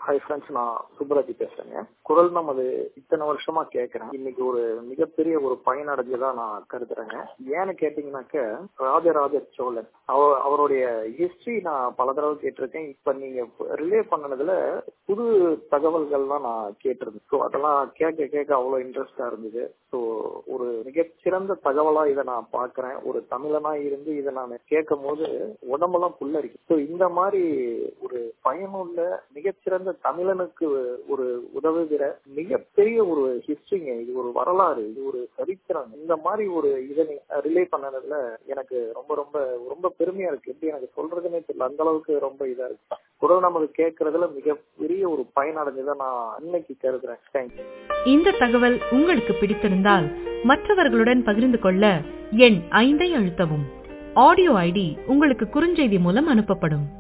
hi friends நான் சுப்ராஜி பேசுறேங்க குரல் நமது இத்தனை வருஷமா கேட்கிறேன் இன்னைக்கு ஒரு மிகப்பெரிய ஒரு பயனடைஞ்சதா நான் கருதுறேங்க ஏன்னு கேட்டீங்கன்னாக்க ராஜராஜ சோழன் அவ அவருடைய ஹிஸ்டரி நான் பல தடவை கேட்டிருக்கேன் இப்ப நீங்க ரிலே பண்ணதுல புது தகவல்கள்லாம் நான் கேட்டிருந்தேன் ஸோ அதெல்லாம் கேட்க கேட்க அவ்வளவு இன்ட்ரெஸ்டா இருந்தது ஸோ ஒரு மிகச்சிறந்த தகவலா இதை நான் பாக்குறேன் ஒரு தமிழனா இருந்து இதை நான் கேட்கும் போது உடம்பெல்லாம் புல்லரிக்கும் ஸோ இந்த மாதிரி ஒரு பயனுள்ள மிகச்சிறந்த தமிழனுக்கு ஒரு உதவுகிற மிகப்பெரிய ஒரு ஹிஸ்டரிங்க இது ஒரு வரலாறு இது ஒரு சரித்திரம் இந்த மாதிரி ஒரு இதை ரிலே பண்ணதுல எனக்கு ரொம்ப ரொம்ப ரொம்ப பெருமையா இருக்கு எப்படி எனக்கு சொல்றதுன்னே தெரியல அந்த அளவுக்கு ரொம்ப இதா இருக்கு குரல் நமது கேட்கறதுல மிகப்பெரிய ஒரு பயனடைஞ்சதை நான் இன்னைக்கு கருதுறேன் தேங்க்யூ இந்த தகவல் உங்களுக்கு பிடித்திருந்தால் மற்றவர்களுடன் பகிர்ந்து கொள்ள எண் ஐந்தை அழுத்தவும் ஆடியோ ஐடி உங்களுக்கு குறுஞ்செய்தி மூலம் அனுப்பப்படும்